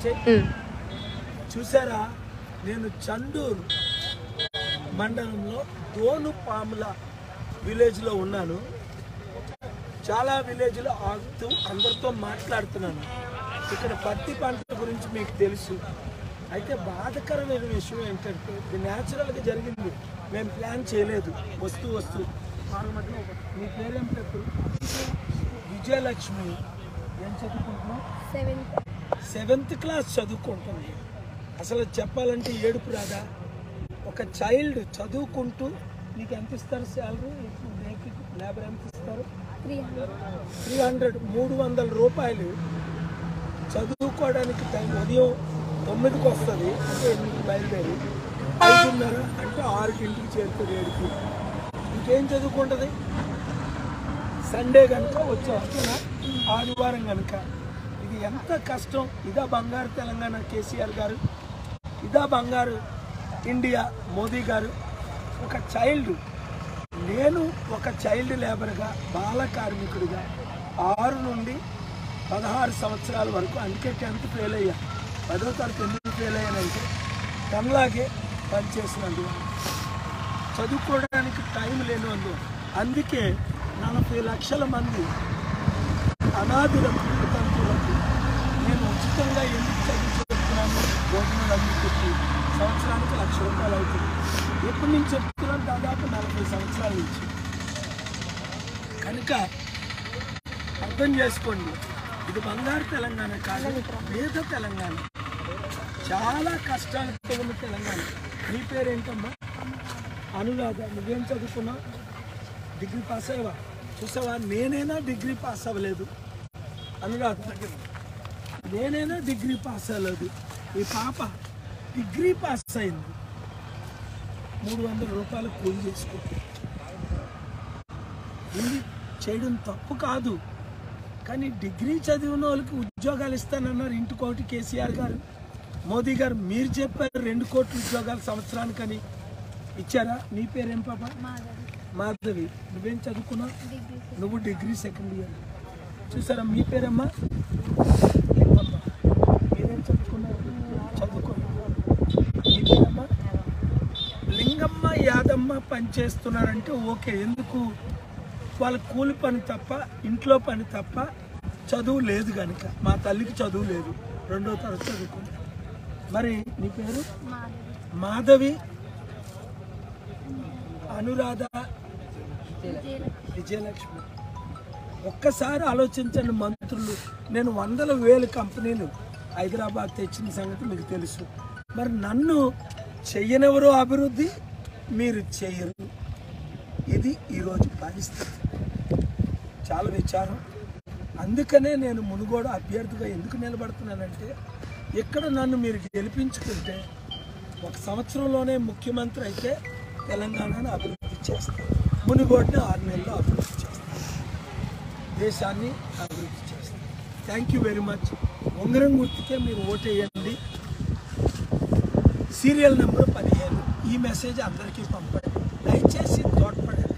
చేయి ఉమ్. చూసారా నేను చండూరు మండలంలో దోనుపాముల విలేజ్లో ఉన్నాను చాలా విలేజ్లో ఆగుతూ అందరితో మాట్లాడుతున్నాను ఇక్కడ పత్తి పంట గురించి మీకు తెలుసు అయితే బాధకరమైన విషయం ఏంటంటే ఇది న్యాచురల్గా జరిగింది మేము ప్లాన్ చేయలేదు వస్తూ వస్తూ మీ పేరేం పేరు విజయలక్ష్మి ఏం చదువుకుంటున్నావు సెవెంత్ సెవెంత్ క్లాస్ చదువుకుంటుంది అసలు చెప్పాలంటే ఏడుపు రాదా ఒక చైల్డ్ చదువుకుంటూ నీకు ఎంత ఇస్తారు శాలరీ డేకి లేబర్ ఎంత ఇస్తారు త్రీ హండ్రెడ్ త్రీ హండ్రెడ్ మూడు వందల రూపాయలు చదువుకోవడానికి టైం ఉదయం తొమ్మిదికి వస్తుంది అంటే ఎనిమిదికి బయలుదేరి ఐదున్నర అంటే ఆరుకింటికి చేరుతుంది ఏడుకి ఇంకేం చదువుకుంటుంది సండే కనుక వచ్చే ఓకేనా ఆదివారం కనుక ఇది ఎంత కష్టం ఇదా బంగారు తెలంగాణ కేసీఆర్ గారు ఇదా బంగారు ఇండియా మోదీ గారు ఒక చైల్డ్ నేను ఒక చైల్డ్ లేబర్గా బాల కార్మికుడిగా ఆరు నుండి పదహారు సంవత్సరాల వరకు అందుకే టెన్త్ ఫెయిల్ అయ్యా పదో తరగతి ఎందుకు ఫెయిల్ అయ్యానంటే తనలాగే పనిచేసినందువల్ల చదువుకోవడానికి టైం లేనందు అందుకే నలభై లక్షల మంది అనాథులకు వితంతులకు నేను ఉచితంగా ఎందుకు చదివి చెప్తున్నాను భోజనాలు అన్ని పెట్టి సంవత్సరానికి లక్ష రూపాయలు అవుతుంది ఎప్పటి నుంచి చెప్తున్నాను దాదాపు నలభై సంవత్సరాల నుంచి కనుక అర్థం చేసుకోండి ఇది బంగారు తెలంగాణ కాదు పేద తెలంగాణ చాలా కష్టాలతో ఉన్న తెలంగాణ నీ పేరేంటమ్మా అనురాధ నువ్వేం చదువుకున్నావు డిగ్రీ పాస్ అయ్యావా చూసావా నేనైనా డిగ్రీ పాస్ అవ్వలేదు అనురాధ నేనైనా డిగ్రీ పాస్ అవ్వలేదు ఈ పాప డిగ్రీ పాస్ అయింది మూడు వందల రూపాయలు కూలి చేసుకుంది ఇది చేయడం తప్పు కాదు కానీ డిగ్రీ చదివిన వాళ్ళకి ఉద్యోగాలు ఇస్తానన్నారు ఇంటికోటి కేసీఆర్ గారు మోదీ గారు మీరు చెప్పారు రెండు కోట్ల ఉద్యోగాలు సంవత్సరానికని ఇచ్చారా నీ పేరేం పాప మాధవి మాధవి నువ్వేం చదువుకున్నావు డిగ్రీ నువ్వు డిగ్రీ సెకండ్ ఇయర్ చూసారా మీ పేరమ్మా లింగమ్మ. మీరేం చదువుకున్నారు చదువుకున్నారు మీ పేరమ్మా లింగమ్మ యాదమ్మ పని చేస్తున్నారంటే ఓకే ఎందుకు వాళ్ళ కూలి పని తప్ప ఇంట్లో పని తప్ప చదువు లేదు కనుక మా తల్లికి చదువు లేదు రెండో తరగతి చదువుకుంది మరి నీ పేరు మాధవి మాధవి అనురాధ విజయలక్ష్మి విజయలక్ష్మి ఒక్కసారి ఆలోచించండి మంత్రులు నేను వందల వేల కంపెనీలు హైదరాబాద్ తెచ్చిన సంగతి మీకు తెలుసు మరి నన్ను చెయ్యనెవరో అభివృద్ధి మీరు చెయ్యరు ఇది ఈరోజు పరిస్థితి చాలా విచారం అందుకనే నేను మునుగోడు అభ్యర్థిగా ఎందుకు నిలబడుతున్నానంటే ఇక్కడ నన్ను మీరు గెలిపించుకుంటే ఒక సంవత్సరంలోనే ముఖ్యమంత్రి అయితే తెలంగాణను అభివృద్ధి చేస్తాను మునుగోడుని ఆరు నెలల్లో అభివృద్ధి చేస్తాను దేశాన్ని అభివృద్ధి చేస్తాం థ్యాంక్ యూ వెరీ మచ్ ఉంగరం గుర్తుకే మీరు ఓటేయండి సీరియల్ నెంబర్ పదిహేను ఈ మెసేజ్ అందరికీ పంపండి దయచేసి తోడ్పడండి